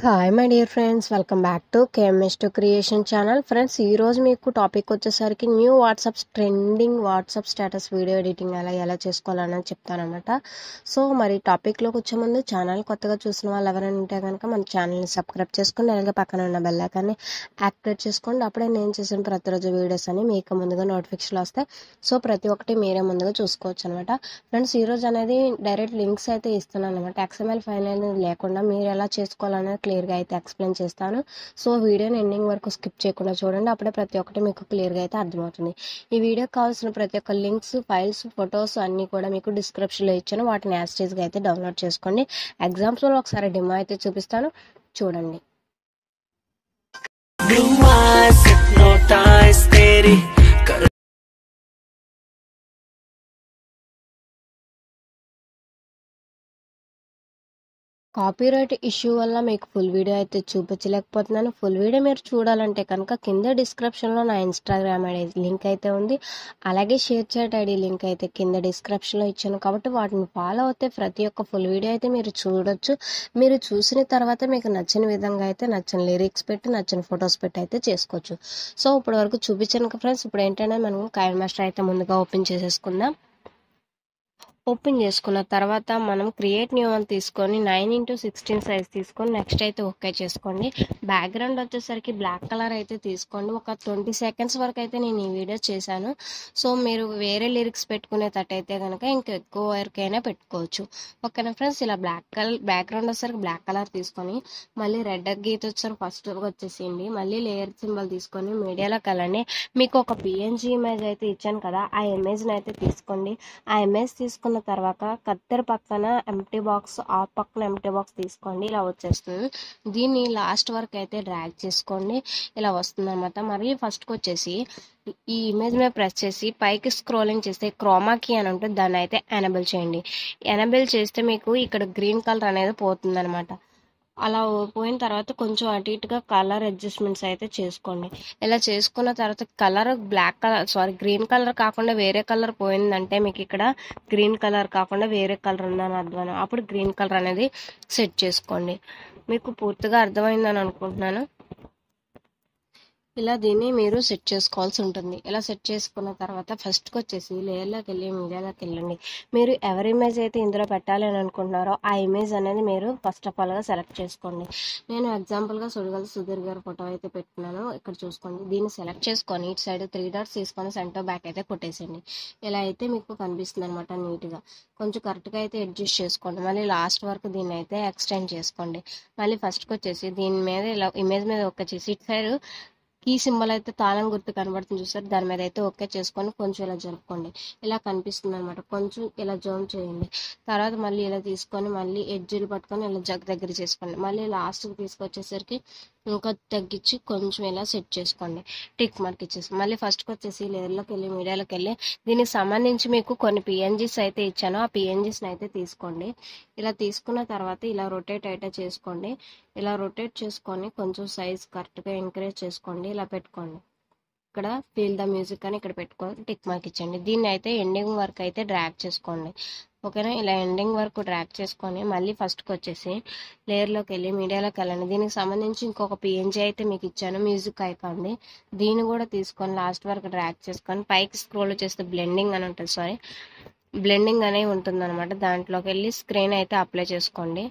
Hi my dear friends welcome back to KMS to creation channel friends ఈరోజు మీకు topic వచ్చేసరికి new WhatsApp trending WhatsApp status video editing ఎలా ఎలా చేసుకోవాలని చెప్తానమాట so మరి టాపిక్లోకి వచ్చే ముందు ఛానల్ కొత్తగా చూసిన వాళ్ళు ఎవరైనా ఉంటే కనుక మన ఛానల్ని సబ్స్క్రైబ్ చేసుకోండి అలాగే పక్కన ఉన్న బెల్ ఐకాన్ని యాక్టివేట్ చేసుకోండి అప్పుడే నేను చేసిన ప్రతిరోజు వీడియోస్ అని మీకు ముందుగా నోటిఫికేషన్లు వస్తాయి సో ప్రతి ఒక్కటి మీరే ముందుగా చూసుకోవచ్చు అనమాట ఫ్రెండ్స్ ఈరోజు అనేది డైరెక్ట్ లింక్స్ అయితే ఇస్తున్నాను అనమాట ఎక్స్ఎంఎల్ ఫైల్ అనేది లేకుండా మీరు ఎలా చేసుకోవాలనేది క్లియర్గా అయితే ఎక్స్ప్లెయిన్ చేస్తాను సో వీడియోని ఎండింగ్ వరకు స్కిప్ చేయకుండా చూడండి అప్పుడే ప్రతి ఒక్కటి మీకు క్లియర్గా అయితే అర్థమవుతుంది ఈ వీడియోకి కావాల్సిన ప్రతి ఒక్క లింక్స్ ఫైల్స్ ఫొటోస్ అన్నీ కూడా మీకు డిస్క్రిప్షన్లో ఇచ్చాను వాటిని యాస్టేజ్గా అయితే డౌన్లోడ్ చేసుకోండి ఎగ్జాంపుల్ ఒకసారి డిమో అయితే చూపిస్తాను చూడండి Blue eyes hypnotize तेरी कर కాపీరైట్ ఇష్యూ వల్ల మీకు ఫుల్ వీడియో అయితే చూపించలేకపోతున్నాను ఫుల్ వీడియో మీరు చూడాలంటే కనుక కింద డిస్క్రిప్షన్లో నా ఇన్స్టాగ్రామ్ ఐడి లింక్ అయితే ఉంది అలాగే షేర్ చాట్ ఐడి లింక్ అయితే కింద డిస్క్రిప్షన్లో ఇచ్చాను కాబట్టి వాటిని ఫాలో అవుతే ప్రతి ఒక్క ఫుల్ వీడియో అయితే మీరు చూడొచ్చు మీరు చూసిన తర్వాత మీకు నచ్చిన విధంగా అయితే నచ్చిన లిరిక్స్ పెట్టి నచ్చిన ఫొటోస్ పెట్టి అయితే చేసుకోవచ్చు సో ఇప్పటి వరకు చూపించాను ఫ్రెండ్స్ ఇప్పుడు ఏంటంటే మనం కైన్ మాస్టర్ అయితే ముందుగా ఓపెన్ చేసేసుకుందాం ఓపెన్ చేసుకున్న తర్వాత మనం క్రియేట్ న్యూ అని తీసుకొని నైన్ ఇంటూ సిక్స్టీన్ సైజ్ తీసుకొని నెక్స్ట్ అయితే ఓకే చేసుకోండి బ్యాక్గ్రౌండ్ వచ్చేసరికి బ్లాక్ కలర్ అయితే తీసుకోండి ఒక ట్వంటీ సెకండ్స్ వరకు అయితే నేను ఈ వీడియో చేశాను సో మీరు వేరే లిరిక్స్ పెట్టుకునేటట్టయితే కనుక ఇంకా ఎక్కువ వరకైనా పెట్టుకోవచ్చు ఓకేనా ఫ్రెండ్స్ ఇలా బ్లాక్ కలర్ బ్యాక్గ్రౌండ్ వచ్చేసరికి బ్లాక్ కలర్ తీసుకొని మళ్ళీ రెడ్ గీత వచ్చేసరికి ఫస్ట్ వచ్చేసింది మళ్ళీ లేయర్ సింబల్ తీసుకొని మీడియాలోకి వెళ్ళండి మీకు ఒక పిఎన్జీ ఇమేజ్ అయితే ఇచ్చాను కదా ఆ ఇమేజ్ని అయితే తీసుకోండి ఆ ఇమేజ్ తీసుకున్న తర్వాత కత్తెర పక్కన ఎంటీ బాక్స్ ఆ పక్కన ఎంటీ బాక్స్ తీసుకోండి ఇలా వచ్చేస్తుంది దీన్ని లాస్ట్ వరకు అయితే డ్రాగ్ చేసుకోండి ఇలా వస్తుంది అనమాట మరి ఫస్ట్కి వచ్చేసి ఈ ఇమేజ్ మీద ప్రెస్ చేసి పైకి స్క్రోలింగ్ చేస్తే క్రోమాకి అని ఉంటుంది దాన్ని అయితే ఎనబుల్ చేయండి ఎనబుల్ చేస్తే మీకు ఇక్కడ గ్రీన్ కలర్ అనేది పోతుంది అలా పోయిన తర్వాత కొంచెం అటు ఇటుగా కలర్ అడ్జస్ట్మెంట్స్ అయితే చేసుకోండి ఇలా చేసుకున్న తర్వాత colour black colour sorry green colour కాకుండా వేరే కలర్ పోయిందంటే మీకు ఇక్కడ గ్రీన్ కలర్ కాకుండా వేరే కలర్ ఉందని అర్థం అప్పుడు గ్రీన్ కలర్ అనేది సెట్ చేసుకోండి మీకు పూర్తిగా అర్థమైందని అనుకుంటున్నాను ఇలా దీన్ని మీరు సెట్ చేసుకోవాల్సి ఉంటుంది ఇలా సెట్ చేసుకున్న తర్వాత ఫస్ట్కి వచ్చేసి లేయర్లోకి వెళ్ళి మీడియాలోకి వెళ్ళండి మీరు ఎవరి ఇమేజ్ అయితే ఇందులో పెట్టాలి అని అనుకుంటున్నారో ఆ ఇమేజ్ అనేది మీరు ఫస్ట్ ఆఫ్ ఆల్గా సెలెక్ట్ చేసుకోండి నేను ఎగ్జాంపుల్గా సుడిగల సుధీర్ గారి ఫోటో అయితే పెట్టుకున్నాను ఇక్కడ చూసుకోండి దీన్ని సెలెక్ట్ చేసుకొని ఇటు సైడ్ త్రీ డాట్స్ తీసుకొని సెంటర్ బ్యాక్ అయితే కొట్టేసేయండి ఇలా అయితే మీకు కనిపిస్తుంది అనమాట నీట్గా కొంచెం కరెక్ట్గా అయితే అడ్జస్ట్ చేసుకోండి మళ్ళీ లాస్ట్ వరకు దీన్ని అయితే ఎక్స్టెండ్ చేసుకోండి మళ్ళీ ఫస్ట్కి వచ్చేసి దీని మీద ఇలా ఇమేజ్ మీద ఒక చేసి ఇటు సైడ్ కీ సింబల్ అయితే తాళం గుర్తు కనబడుతుంది చూసారు దాని మీద అయితే ఓకే చేసుకొని కొంచెం ఇలా జరుపుకోండి ఇలా కనిపిస్తుంది అనమాట కొంచెం ఇలా జోన్ చేయండి తర్వాత మళ్ళీ ఇలా తీసుకొని మళ్ళీ ఎడ్జీలు పట్టుకొని ఇలా జగ్ దగ్గర చేసుకోండి మళ్ళీ లాస్ట్కి తీసుకొచ్చేసరికి ఇంకా తగ్గించి కొంచెం ఇలా సెట్ చేసుకోండి టిక్ మార్క్ ఇచ్చేసి మళ్ళీ ఫస్ట్కి వచ్చేసి లేయర్లోకి వెళ్ళి మీడియాలోకి వెళ్ళి దీనికి సంబంధించి మీకు కొన్ని పిఎన్జీస్ అయితే ఇచ్చాను ఆ పిఎన్జీస్ని అయితే తీసుకోండి ఇలా తీసుకున్న తర్వాత ఇలా రొటేట్ అయితే చేసుకోండి ఇలా రొటేట్ చేసుకొని కొంచెం సైజ్ కరెక్ట్గా ఎంకరేజ్ చేసుకోండి ఇలా పెట్టుకోండి ఇక్కడ ఫీల్ ద మ్యూజిక్ అని ఇక్కడ పెట్టుకొని టిక్ మార్క్ ఇచ్చండి దీన్ని అయితే ఎండింగ్ వరకు అయితే డ్రాగ్ చేసుకోండి ఓకేనా ఇలా ఎండింగ్ వరకు డ్రాగ్ చేసుకొని మళ్ళీ ఫస్ట్కి వచ్చేసి లేయర్లోకి వెళ్ళి మీడియాలోకి వెళ్ళండి దీనికి సంబంధించి ఇంకొక పిఎన్జీ అయితే మీకు ఇచ్చాను మ్యూజిక్ ఐకాన్ది దీన్ని కూడా తీసుకొని లాస్ట్ వరకు డ్రాగ్ చేసుకొని పైకి స్క్రోల్ చేస్తే బ్లెండింగ్ అని ఉంటుంది సారీ బ్లెండింగ్ అనేది ఉంటుంది అనమాట దాంట్లోకి వెళ్ళి స్క్రీన్ అయితే అప్లై చేసుకోండి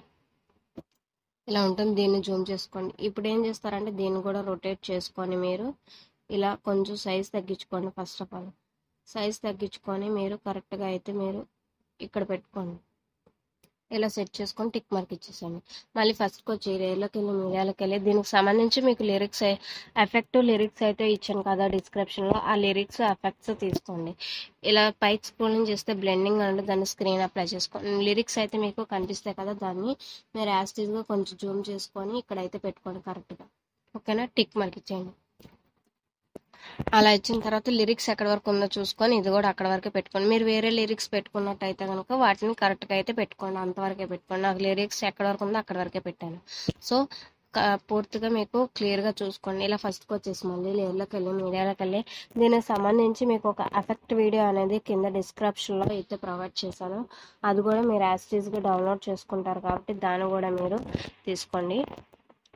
ఇలా ఉంటుంది దీన్ని జూమ్ చేసుకోండి ఇప్పుడు ఏం చేస్తారంటే దీన్ని కూడా రొటేట్ చేసుకొని మీరు ఇలా కొంచెం సైజ్ తగ్గించుకోండి ఫస్ట్ ఆఫ్ ఆల్ సైజ్ తగ్గించుకొని మీరు కరెక్ట్గా అయితే మీరు ఇక్కడ పెట్టుకోండి ఇలా సెట్ చేసుకొని టిక్ మార్క్ ఇచ్చేసండి మళ్ళీ ఫస్ట్కి వచ్చి రేర్లోకి వెళ్ళి మీడియాలోకి వెళ్ళి దీనికి సంబంధించి మీకు లిరిక్స్ ఎఫెక్టివ్ లిరిక్స్ అయితే ఇచ్చాను కదా డిస్క్రిప్షన్లో ఆ లిరిక్స్ ఎఫెక్ట్స్ తీసుకోండి ఇలా పైకి స్క్రోలింగ్ చేస్తే బ్లెండింగ్ అంటే దాన్ని స్క్రీన్ అప్లై చేసుకోండి లిరిక్స్ అయితే మీకు కనిపిస్తాయి కదా దాన్ని మీరు యాస్టీజ్గా కొంచెం జూమ్ చేసుకొని ఇక్కడైతే పెట్టుకోండి కరెక్ట్గా ఓకేనా టిక్ మార్క్ ఇచ్చేయండి అలా ఇచ్చిన తర్వాత లిరిక్స్ ఎక్కడ వరకు ఉందో చూసుకొని ఇది కూడా అక్కడ వరకే పెట్టుకోండి మీరు వేరే లిరిక్స్ పెట్టుకున్నట్టయితే కనుక వాటిని కరెక్ట్గా అయితే పెట్టుకోండి అంతవరకే పెట్టుకోండి నాకు లిరిక్స్ ఎక్కడ వరకు ఉందో అక్కడ వరకే పెట్టాను సో పూర్తిగా మీకు క్లియర్గా చూసుకోండి ఇలా ఫస్ట్కి వచ్చేసి మళ్ళీ లేయర్లోకి వెళ్ళి మీడియాలోకి వెళ్ళి దీనికి సంబంధించి మీకు ఒక ఎఫెక్ట్ వీడియో అనేది కింద డిస్క్రిప్షన్లో అయితే ప్రొవైడ్ చేశాను అది కూడా మీరు యాస్టీస్గా డౌన్లోడ్ చేసుకుంటారు కాబట్టి దాన్ని కూడా మీరు తీసుకోండి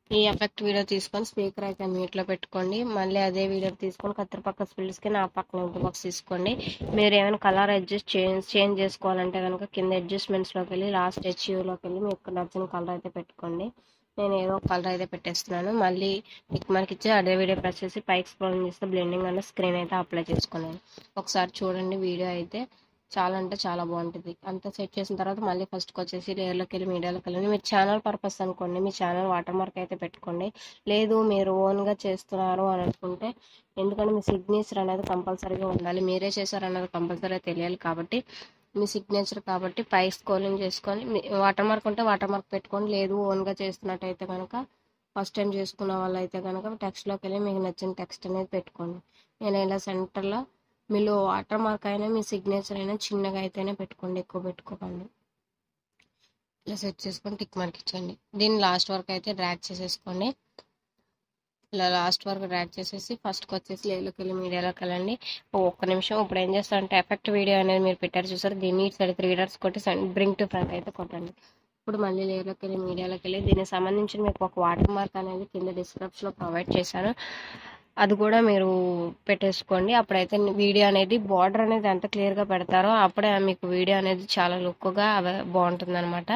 ఈ ఎఫెక్ట్ వీడియో తీసుకొని స్పీకర్ అయితే మ్యూట్లో పెట్టుకోండి మళ్ళీ అదే వీడియో తీసుకొని కత్తెర పక్క స్పిల్స్కి నా పక్కన ఇంటి బాక్స్ తీసుకోండి మీరు ఏమైనా కలర్ అడ్జస్ట్ చేంజ్ చేంజ్ చేసుకోవాలంటే కనుక కింద అడ్జస్ట్మెంట్స్లోకి వెళ్ళి లాస్ట్ హెచ్యూలోకి వెళ్ళి మీకు నచ్చిన కలర్ అయితే పెట్టుకోండి నేను ఏదో ఒక కలర్ అయితే పెట్టేస్తున్నాను మళ్ళీ మీకు మనకి ఇచ్చే అదే వీడియో ప్రెస్ చేసి పైకి స్క్రోల్ చేస్తే బ్లెండింగ్ అనే స్క్రీన్ అయితే అప్లై చేసుకున్నాను ఒకసారి చూడండి వీడియో అయితే చాలా అంటే చాలా బాగుంటుంది అంతా సెట్ చేసిన తర్వాత మళ్ళీ ఫస్ట్కి వచ్చేసి లేయర్లోకి వెళ్ళి మీడియాలోకి వెళ్ళండి మీ ఛానల్ పర్పస్ అనుకోండి మీ ఛానల్ వాటర్ మార్క్ అయితే పెట్టుకోండి లేదు మీరు ఓన్గా చేస్తున్నారు అని అనుకుంటే ఎందుకంటే మీ సిగ్నేచర్ అనేది కంపల్సరీగా ఉండాలి మీరే చేశారు అనేది కంపల్సరీగా తెలియాలి కాబట్టి మీ సిగ్నేచర్ కాబట్టి పై స్కోలింగ్ చేసుకొని మీ వాటర్ మార్క్ ఉంటే వాటర్ మార్క్ పెట్టుకోండి లేదు ఓన్గా చేస్తున్నట్టయితే కనుక ఫస్ట్ టైం చేసుకున్న వాళ్ళు అయితే కనుక టెక్స్ట్లోకి వెళ్ళి మీకు నచ్చిన టెక్స్ట్ అనేది పెట్టుకోండి నేను ఇలా సెంటర్లో మీలో వాటర్ మార్క్ అయినా మీ సిగ్నేచర్ అయినా చిన్నగా అయితేనే పెట్టుకోండి ఎక్కువ పెట్టుకోకండి ఇలా సెట్ చేసుకొని టిక్ మార్క్ ఇచ్చండి దీన్ని లాస్ట్ వరకు అయితే డ్రాగ్ చేసేసుకోండి ఇలా లాస్ట్ వరకు డ్రాగ్ చేసేసి ఫస్ట్కి వచ్చేసి లేలోకి వెళ్ళి మీడియాలోకి వెళ్ళండి ఓ ఒక్క నిమిషం ఇప్పుడు ఏం చేస్తారంటే ఎఫెక్ట్ వీడియో అనేది మీరు పెట్టారు చూసారు దీన్ని ఇటు సైడ్ త్రీ డర్స్ కొట్టి బ్రింగ్ టు ఫ్రంట్ అయితే కొట్టండి ఇప్పుడు మళ్ళీ లేయర్లోకి వెళ్ళి మీడియాలోకి వెళ్ళి దీనికి సంబంధించి మీకు ఒక వాటర్ మార్క్ అనేది కింద డిస్క్రిప్షన్లో ప్రొవైడ్ చేశాను అది కూడా మీరు పెట్టేసుకోండి అప్పుడైతే వీడియో అనేది బార్డర్ అనేది ఎంత క్లియర్గా పెడతారో అప్పుడే మీకు వీడియో అనేది చాలా లుక్గా బాగుంటుంది అనమాట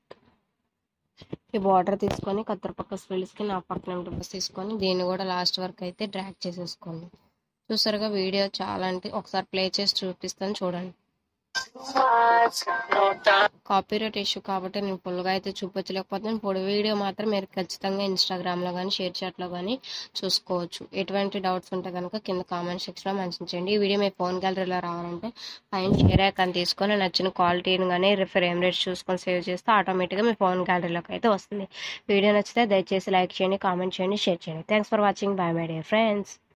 ఈ బార్డర్ తీసుకొని కత్తెర పక్క స్పిల్స్కి నా పక్కన డ్రెస్ తీసుకొని దీన్ని కూడా లాస్ట్ వరకు అయితే డ్రాగ్ చేసేసుకోండి చూసారుగా వీడియో చాలా అంటే ఒకసారి ప్లే చేసి చూపిస్తాను చూడండి no time. కాపీరైట్ ఇష్యూ కాబట్టి నేను ఫుల్గా అయితే చూపించలేకపోతున్నాను ఇప్పుడు వీడియో మాత్రం మీరు ఖచ్చితంగా ఇన్స్టాగ్రామ్లో కానీ షేర్ చాట్లో కానీ చూసుకోవచ్చు ఎటువంటి డౌట్స్ ఉంటే కనుక కింద కామెంట్ సెక్షన్లో మెన్షన్ చేయండి ఈ వీడియో మీ ఫోన్ గ్యాలరీలో రావాలంటే పైన షేర్ ఐకాన్ తీసుకొని నచ్చిన క్వాలిటీని కానీ ఫ్రేమ్ రేట్స్ చూసుకొని సేవ్ చేస్తే ఆటోమేటిక్గా మీ ఫోన్ గ్యాలరీలోకి అయితే వస్తుంది వీడియో నచ్చితే దయచేసి లైక్ చేయండి కామెంట్ చేయండి షేర్ చేయండి thanks for watching bye my dear friends